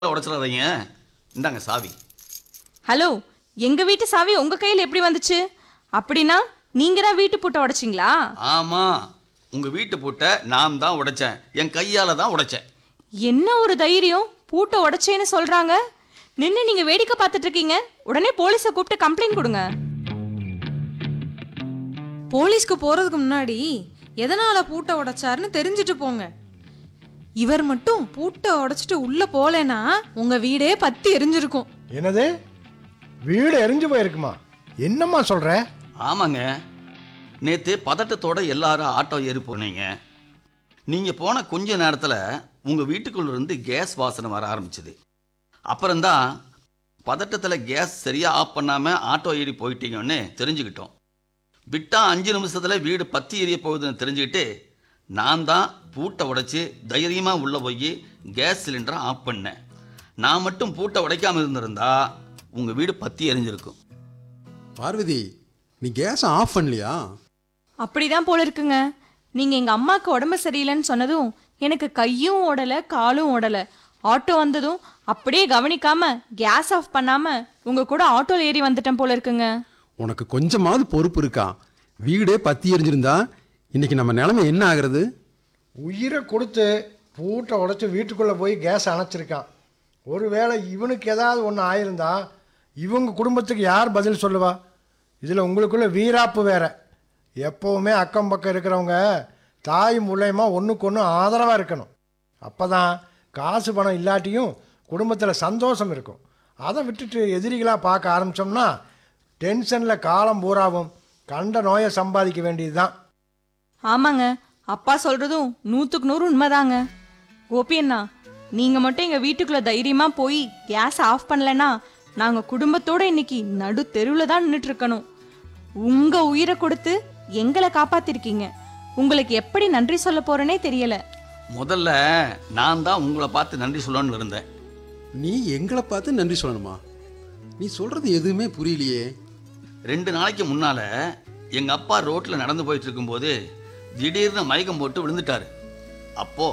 உடச்சிடாதீங்க இந்தாங்க சாவி ஹலோ எங்க வீட்டு சாவி உங்க கையில் எப்படி வந்துச்சு அப்படின்னா நீங்க தான் வீட்டு பூட்டை உடைச்சிங்களா ஆமா உங்க வீட்டு பூட்டை நான் தான் உடைச்சேன் என் கையால தான் உடைச்சேன் என்ன ஒரு தைரியம் பூட்டை உடைச்சேன்னு சொல்றாங்க நின்று நீங்க வேடிக்கை பார்த்துட்டு இருக்கீங்க உடனே போலீஸை கூப்பிட்டு கம்ப்ளைண்ட் கொடுங்க போலீஸ்க்கு போறதுக்கு முன்னாடி எதனால பூட்டை உடைச்சாருன்னு தெரிஞ்சுட்டு போங்க இவர் மட்டும் பூட்டை உடைச்சிட்டு உள்ள போலேனா உங்க வீடே பத்தி எரிஞ்சிருக்கும் என்னது வீடு எரிஞ்சு போயிருக்குமா என்னம்மா சொல்ற ஆமாங்க நேற்று பதட்டத்தோட எல்லாரும் ஆட்டோ ஏறி போனீங்க நீங்கள் போன கொஞ்ச நேரத்தில் உங்கள் வீட்டுக்குள்ள இருந்து கேஸ் வாசனை வர ஆரம்பிச்சது அப்புறம்தான் பதட்டத்தில் கேஸ் சரியாக ஆஃப் பண்ணாமல் ஆட்டோ ஏறி போயிட்டீங்கன்னு தெரிஞ்சுக்கிட்டோம் விட்டா அஞ்சு நிமிஷத்தில் வீடு பத்தி எரிய போகுதுன்னு தெரிஞ்சுக்கிட்டு நான் தான் பூட்டை உடைச்சி தைரியமாக உள்ளே போய் கேஸ் சிலிண்டரை ஆஃப் பண்ணேன் நான் மட்டும் பூட்டை உடைக்காமல் இருந்திருந்தா உங்கள் வீடு பத்தி எரிஞ்சிருக்கும் பார்வதி நீ கேஸை ஆஃப் பண்ணலையா அப்படிதான் போல இருக்குங்க நீங்க எங்க அம்மாக்கு உடம்பு சரியில்லைன்னு சொன்னதும் எனக்கு கையும் ஓடல காலும் ஓடல ஆட்டோ வந்ததும் அப்படியே கவனிக்காம கேஸ் ஆஃப் பண்ணாம உங்க கூட ஆட்டோல ஏறி வந்துட்டேன் போல இருக்குங்க உனக்கு கொஞ்சமாவது பொறுப்பு இருக்கா வீடே பத்தி எரிஞ்சிருந்தா இன்னைக்கு நம்ம நிலைமை என்ன ஆகுறது உயிரை கொடுத்து பூட்டை உடைச்சி வீட்டுக்குள்ளே போய் கேஸ் அணைச்சிருக்கான் ஒருவேளை இவனுக்கு ஏதாவது ஒன்று ஆயிருந்தா இவங்க குடும்பத்துக்கு யார் பதில் சொல்லுவா இதில் உங்களுக்குள்ள வீராப்பு வேற எப்போவுமே அக்கம் பக்கம் இருக்கிறவங்க தாய் மூலயமா ஒன்றுக்கு ஒன்று ஆதரவாக இருக்கணும் அப்போ தான் காசு பணம் இல்லாட்டியும் குடும்பத்தில் சந்தோஷம் இருக்கும் அதை விட்டுட்டு எதிரிகளாக பார்க்க ஆரம்பித்தோம்னா டென்ஷனில் காலம் பூராவும் கண்ட நோயை சம்பாதிக்க வேண்டியது தான் ஆமாங்க அப்பா சொல்றதும் நூத்துக்கு நூறு உண்மைதாங்க கோபி அண்ணா நீங்க மட்டும் எங்க வீட்டுக்குள்ள தைரியமா போய் கேஸ் ஆஃப் பண்ணலனா நாங்க குடும்பத்தோட இன்னைக்கு நடு தெருவில் தான் நின்றுட்டு இருக்கணும் உங்க உயிரை கொடுத்து எங்களை காப்பாத்திருக்கீங்க உங்களுக்கு எப்படி நன்றி சொல்ல போறேனே தெரியல முதல்ல நான் தான் உங்களை பார்த்து நன்றி சொல்லணும்னு இருந்தேன் நீ எங்களை பார்த்து நன்றி சொல்லணுமா நீ சொல்றது எதுவுமே புரியலையே ரெண்டு நாளைக்கு முன்னால எங்க அப்பா ரோட்ல நடந்து போயிட்டு இருக்கும்போது திடீர்னு மயக்கம் போட்டு விழுந்துட்டாரு அப்போ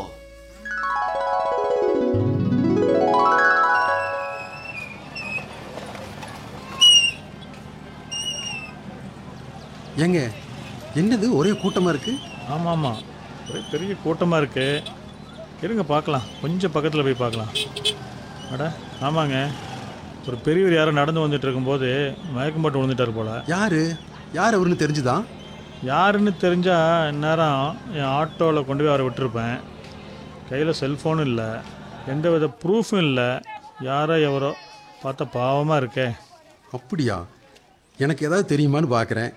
ஏங்க என்னது ஒரே கூட்டமா இருக்கு ஆமாம் ஆமாம் ஒரே பெரிய கூட்டமாக இருக்கு இருங்க பார்க்கலாம் கொஞ்சம் பக்கத்தில் போய் பார்க்கலாம் அட ஆமாங்க ஒரு பெரியவர் யாரோ நடந்து வந்துட்டு இருக்கும்போது மயக்கம் போட்டு விழுந்துட்டார் போல யாரு யார் அவருன்னு தெரிஞ்சுதா யாருன்னு தெரிஞ்சால் இந்நேரம் என் ஆட்டோவில் கொண்டு போய் அவரை விட்டுருப்பேன் கையில் செல்ஃபோனும் இல்லை எந்த வித ப்ரூஃபும் இல்லை யாரோ எவரோ பார்த்தா பாவமாக இருக்கே அப்படியா எனக்கு ஏதாவது தெரியுமான்னு பார்க்குறேன்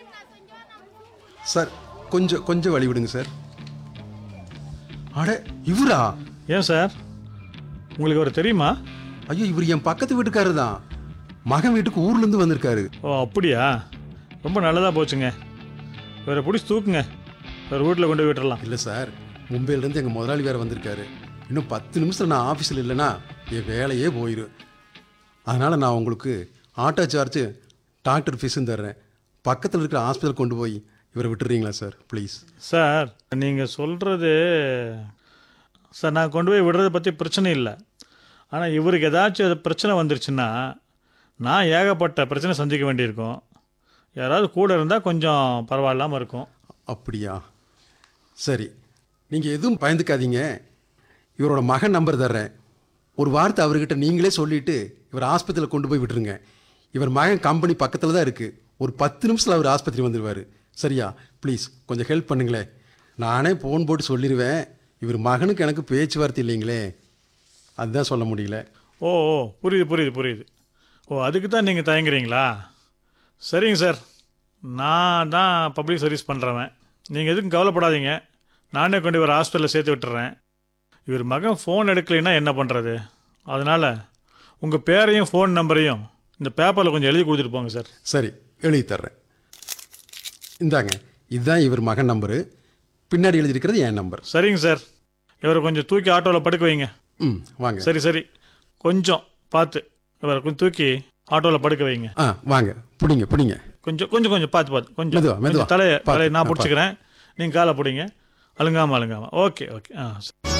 சார் கொஞ்சம் கொஞ்சம் வழி விடுங்க சார் அட இவரா ஏன் சார் உங்களுக்கு அவர் தெரியுமா ஐயோ இவர் என் பக்கத்து வீட்டுக்காரர் தான் மகன் வீட்டுக்கு ஊர்லேருந்து வந்திருக்காரு ஓ அப்படியா ரொம்ப நல்லதாக போச்சுங்க இவரை பிடிச்சி தூக்குங்க ஒரு வீட்டில் கொண்டு போய் விட்டுறலாம் இல்லை சார் மும்பையிலேருந்து எங்கள் முதலாளி வேறு வந்திருக்காரு இன்னும் பத்து நிமிஷம் நான் ஆஃபீஸில் இல்லைன்னா என் வேலையே போயிடும் அதனால் நான் உங்களுக்கு ஆட்டோ சார்ஜ் டாக்டர் ஃபீஸும் தர்றேன் பக்கத்தில் இருக்கிற ஹாஸ்பிட்டல் கொண்டு போய் இவரை விட்டுறீங்களா சார் ப்ளீஸ் சார் நீங்கள் சொல்கிறது சார் நான் கொண்டு போய் விடுறதை பற்றி பிரச்சனை இல்லை ஆனால் இவருக்கு ஏதாச்சும் அது பிரச்சனை வந்துருச்சுன்னா நான் ஏகப்பட்ட பிரச்சனை சந்திக்க வேண்டியிருக்கும் யாராவது கூட இருந்தால் கொஞ்சம் பரவாயில்லாமல் இருக்கும் அப்படியா சரி நீங்கள் எதுவும் பயந்துக்காதீங்க இவரோட மகன் நம்பர் தர்றேன் ஒரு வார்த்தை அவர்கிட்ட நீங்களே சொல்லிவிட்டு இவர் ஆஸ்பத்திரியில் கொண்டு போய் விட்டுருங்க இவர் மகன் கம்பெனி பக்கத்தில் தான் இருக்குது ஒரு பத்து நிமிஷத்தில் அவர் ஆஸ்பத்திரி வந்துடுவார் சரியா ப்ளீஸ் கொஞ்சம் ஹெல்ப் பண்ணுங்களேன் நானே ஃபோன் போட்டு சொல்லிடுவேன் இவர் மகனுக்கு எனக்கு பேச்சுவார்த்தை இல்லைங்களே அதுதான் சொல்ல முடியல ஓ ஓ புரியுது புரியுது புரியுது ஓ அதுக்கு தான் நீங்கள் தயங்குறீங்களா சரிங்க சார் நான் தான் பப்ளிக் சர்வீஸ் பண்ணுறவன் நீங்கள் எதுக்கும் கவலைப்படாதீங்க நானே கொண்டு இவர் ஹாஸ்பிட்டலில் சேர்த்து விட்டுறேன் இவர் மகன் ஃபோன் எடுக்கலைன்னா என்ன பண்ணுறது அதனால் உங்கள் பேரையும் ஃபோன் நம்பரையும் இந்த பேப்பரில் கொஞ்சம் எழுதி கொடுத்துட்டு போங்க சார் சரி எழுதி தர்றேன் இந்தாங்க இதுதான் இவர் மகன் நம்பரு பின்னாடி எழுதியிருக்கிறது என் நம்பர் சரிங்க சார் இவரை கொஞ்சம் தூக்கி ஆட்டோவில் படுக்க வைங்க ம் வாங்க சரி சரி கொஞ்சம் பார்த்து இவரை கொஞ்சம் தூக்கி ஆட்டோவில் படுக்க வைங்க ஆ வாங்க பிடிங்க பிடிங்க கொஞ்சம் கொஞ்சம் கொஞ்சம் பார்த்து பார்த்து கொஞ்சம் மெதுவா, மெதுவா. கொஞ்சம் தலையை பார்த்து, தலையை நான் ஆ, பிடிச்சிக்கிறேன் நீங்கள் காலை பிடிங்க அழுங்காம அழுங்காம ஓகே ஓகே ஆ